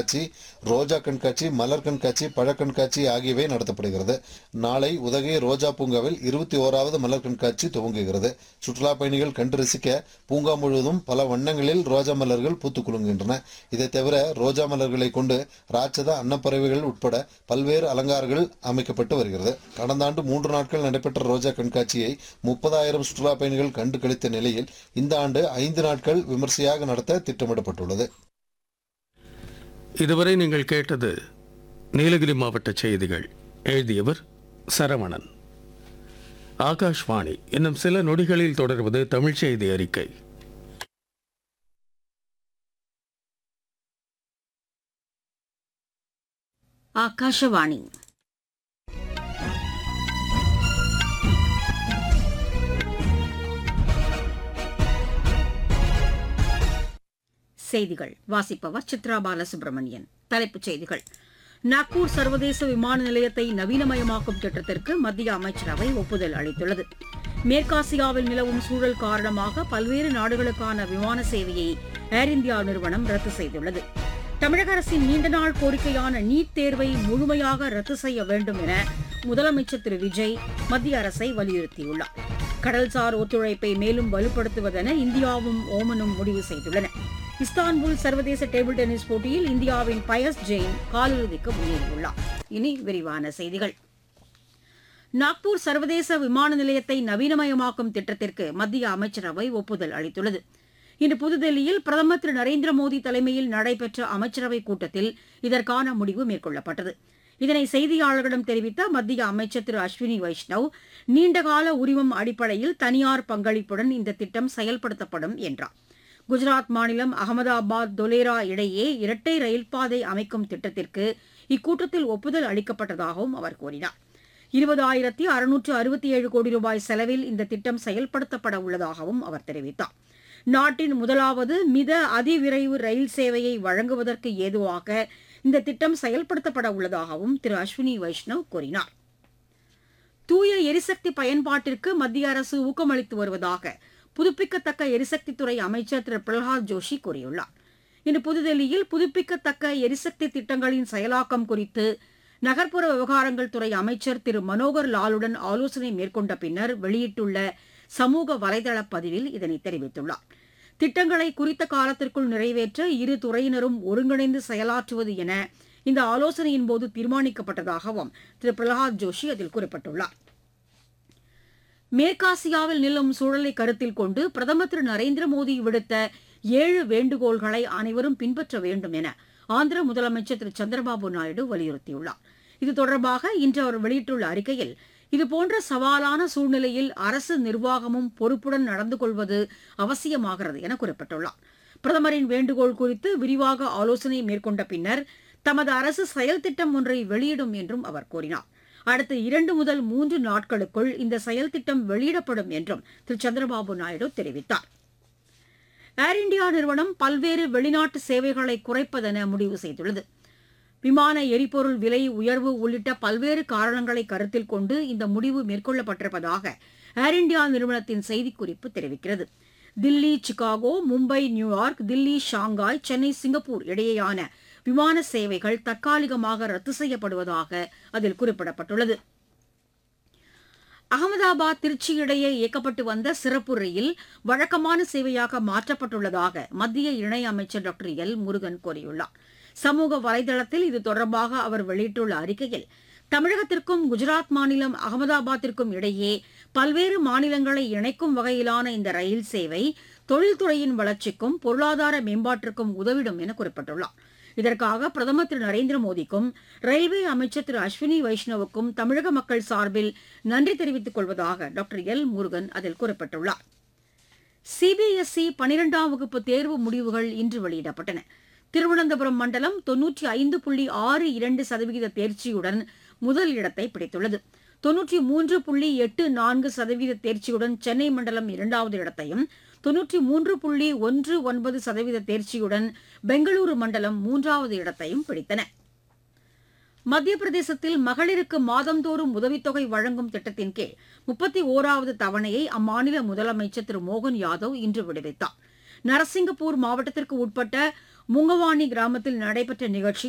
கண்காட்சி ரோஜா கண்காட்சி மலர் கண்காட்சி பழ கண்காட்சி ஆகியவை நடத்தப்படுகிறது நாளை உதகை ரோஜா பூங்காவில் இருபத்தி ஓராவது மலர் கண்காட்சி துவங்குகிறது சுற்றுலா பயணிகள் கண்டு ரசிக்க பூங்கா முழுவதும் பல வண்ணங்களில் ரோஜா மலர்கள் பூத்து குலுங்குகின்றன இதை தவிர ரோஜா மலர்களை கொண்டு ராட்சத அன்னப்பறவைகள் உட்பட பல்வேறு அலங்காரங்கள் அமைக்கப்பட்டு வருகிறது கடந்த ஆண்டு மூன்று நாட்கள் நடைபெற்ற ரோஜா கண்காட்சியை முப்பதாயிரம் சுற்றுலா பயணிகள் கண்டு கழித்த நிலையில் இந்த ஆண்டு ஐந்து நாட்கள் விமர்சையாக நடத்த திட்டமிடப்பட்டுள்ளது இதுவரை நீங்கள் கேட்டது நீலகிரி மாவட்ட செய்திகள் எழுதியவர் சரவணன் ஆகாஷ்வாணி இன்னும் சில நொடிகளில் தொடர்வது தமிழ் செய்தி அறிக்கை ಆಕಾಶವಾಣಿ செய்திகள் வாசிப்பவர் சித்ரா பாலசுப்ரமணியன் தலைப்புச் செய்திகள் நாக்பூர் சர்வதேச விமான நிலையத்தை நவீனமயமாக்கும் திட்டத்திற்கு மத்திய அமைச்சரவை ஒப்புதல் அளித்துள்ளது மேற்காசியாவில் நிலவும் சூழல் காரணமாக பல்வேறு நாடுகளுக்கான விமான சேவையை ஏர் இந்தியா நிறுவனம் ரத்து செய்துள்ளது தமிழக அரசின் நீண்ட நாள் கோரிக்கையான நீட் தேர்வை முழுமையாக ரத்து செய்ய வேண்டும் என முதலமைச்சர் திரு விஜய் மத்திய அரசை வலியுறுத்தியுள்ளார் கடல்சார் ஒத்துழைப்பை மேலும் வலுப்படுத்துவதென இந்தியாவும் ஓமனும் முடிவு செய்துள்ளன இஸ்தான்புல் சர்வதேச டேபிள் டென்னிஸ் போட்டியில் இந்தியாவின் பயஸ் ஜெயின் காலிறுதிக்கு முன்னேறியுள்ளார் இனி விரிவான செய்திகள் நாக்பூர் சர்வதேச விமான நிலையத்தை நவீனமயமாக்கும் திட்டத்திற்கு மத்திய அமைச்சரவை ஒப்புதல் அளித்துள்ளது இன்று புதுதில்லியில் பிரதமர் திரு நரேந்திர மோடி தலைமையில் நடைபெற்ற அமைச்சரவைக் கூட்டத்தில் இதற்கான முடிவு மேற்கொள்ளப்பட்டது இதனை செய்தியாளர்களிடம் தெரிவித்த மத்திய அமைச்சர் திரு அஸ்வினி வைஷ்ணவ் நீண்டகால உரிமம் அடிப்படையில் தனியார் பங்களிப்புடன் இந்த திட்டம் செயல்படுத்தப்படும் என்றார் குஜராத் மாநிலம் அகமதாபாத் தொலேரா இடையே இரட்டை ரயில் பாதை அமைக்கும் திட்டத்திற்கு இக்கூட்டத்தில் ஒப்புதல் அளிக்கப்பட்டதாகவும் அவர் கூறினார் இருபதாயிரத்தி அறுநூற்று அறுபத்தி ஏழு கோடி ரூபாய் செலவில் இந்த திட்டம் செயல்படுத்தப்பட உள்ளதாகவும் அவர் தெரிவித்தார் நாட்டின் முதலாவது மித அதிவிரைவு ரயில் சேவையை வழங்குவதற்கு ஏதுவாக இந்த திட்டம் செயல்படுத்தப்பட உள்ளதாகவும் திரு அஸ்வினி வைஷ்ணவ் கூறினார் தூய எரிசக்தி பயன்பாட்டிற்கு மத்திய அரசு ஊக்கமளித்து வருவதாக புதுப்பிக்கத்தக்க எரிசக்தித்துறை அமைச்சர் திரு பிரகலாத் ஜோஷி கூறியுள்ளார் இன்று புதுதில்லியில் புதுப்பிக்கத்தக்க எரிசக்தி திட்டங்களின் செயலாக்கம் குறித்து நகர்ப்புற விவகாரங்கள் துறை அமைச்சர் திரு மனோகர் லாலுடன் ஆலோசனை மேற்கொண்ட பின்னர் வெளியிட்டுள்ள சமூக வலைதள பதிவில் இதனை தெரிவித்துள்ளார் திட்டங்களை குறித்த காலத்திற்குள் நிறைவேற்ற இரு துறையினரும் ஒருங்கிணைந்து செயலாற்றுவது என இந்த ஆலோசனையின் போது தீர்மானிக்கப்பட்டதாகவும் திரு பிரகலாத் ஜோஷி அதில் குறிப்பிட்டுள்ளார் மேற்காசியாவில் நிலவும் சூழலை கருத்தில் கொண்டு பிரதமர் திரு நரேந்திர மோடி விடுத்த ஏழு வேண்டுகோள்களை அனைவரும் பின்பற்ற வேண்டும் என ஆந்திர முதலமைச்சர் திரு சந்திரபாபு நாயுடு வலியுறுத்தியுள்ளார் இது தொடர்பாக இன்று அவர் வெளியிட்டுள்ள அறிக்கையில் இதுபோன்ற சவாலான சூழ்நிலையில் அரசு நிர்வாகமும் பொறுப்புடன் நடந்து கொள்வது அவசியமாகிறது என குறிப்பிட்டுள்ளார் பிரதமரின் வேண்டுகோள் குறித்து விரிவாக ஆலோசனை மேற்கொண்ட பின்னர் தமது அரசு செயல் திட்டம் ஒன்றை வெளியிடும் என்றும் அவர் கூறினார் அடுத்த இரண்டு முதல் மூன்று நாட்களுக்குள் இந்த செயல் திட்டம் வெளியிடப்படும் என்றும் திரு சந்திரபாபு நாயுடு தெரிவித்தார் ஏர் இந்தியா நிறுவனம் பல்வேறு வெளிநாட்டு சேவைகளை குறைப்பதென முடிவு செய்துள்ளது விமான எரிபொருள் விலை உயர்வு உள்ளிட்ட பல்வேறு காரணங்களை கருத்தில் கொண்டு இந்த முடிவு மேற்கொள்ளப்பட்டிருப்பதாக ஏர் இந்தியா நிறுவனத்தின் செய்திக்குறிப்பு தெரிவிக்கிறது Delhi Chicago Mumbai New York Delhi Shanghai Chennai Singapore இடையேயான விமான சேவைகள் தற்காலிகமாக ரத்து செய்யப்படுவதாக அதில் குறிப்பிடப்பட்டுள்ளது அகமதாபாத் திருச்சி இடையே இயக்கப்பட்டு வந்த சிறப்பு ரயில் வழக்கமான சேவையாக மாற்றப்பட்டுள்ளதாக மத்திய இணையமைச்சர் டாக்டர் எல் முருகன் கூறியுள்ளார் சமூக வலைதளத்தில் இது தொடர்பாக அவர் வெளியிட்டுள்ள அறிக்கையில் தமிழகத்திற்கும் குஜராத் மாநிலம் அகமதாபாத்திற்கும் இடையே பல்வேறு மாநிலங்களை இணைக்கும் வகையிலான இந்த ரயில் சேவை தொழில்துறையின் வளர்ச்சிக்கும் பொருளாதார மேம்பாட்டிற்கும் உதவிடும் என குறிப்பிட்டுள்ளார் இதற்காக பிரதமர் திரு நரேந்திர மோடிக்கும் ரயில்வே அமைச்சர் திரு அஸ்வினி வைஷ்ணவுக்கும் தமிழக மக்கள் சார்பில் நன்றி தெரிவித்துக் கொள்வதாக டாக்டர் எல் முருகன் அதில் குறிப்பிட்டுள்ளார் சிபிஎஸ்இ பனிரெண்டாம் வகுப்பு தேர்வு முடிவுகள் இன்று வெளியிடப்பட்டன திருவனந்தபுரம் மண்டலம் தொன்னூற்றி ஐந்து புள்ளி ஆறு இரண்டு சதவிகித தேர்ச்சியுடன் முதல் இடத்தை பிடித்துள்ளது தொன்னூற்றி மூன்று புள்ளி எட்டு நான்கு சதவீத தேர்ச்சியுடன் சென்னை மண்டலம் இரண்டாவது இடத்தையும் தொன்னூற்றி மூன்று புள்ளி ஒன்று ஒன்பது சதவீத தேர்ச்சியுடன் பெங்களூரு மண்டலம் மூன்றாவது இடத்தையும் பிடித்தன மத்திய பிரதேசத்தில் மகளிருக்கு மாதந்தோறும் உதவித்தொகை வழங்கும் திட்டத்தின் கீழ் முப்பத்தி ஓராவது தவணையை அம்மாநில முதலமைச்சர் திரு மோகன் யாதவ் இன்று விடுவித்தார் நரசிங்கப்பூர் மாவட்டத்திற்கு உட்பட்ட முங்கவாணி கிராமத்தில் நடைபெற்ற நிகழ்ச்சி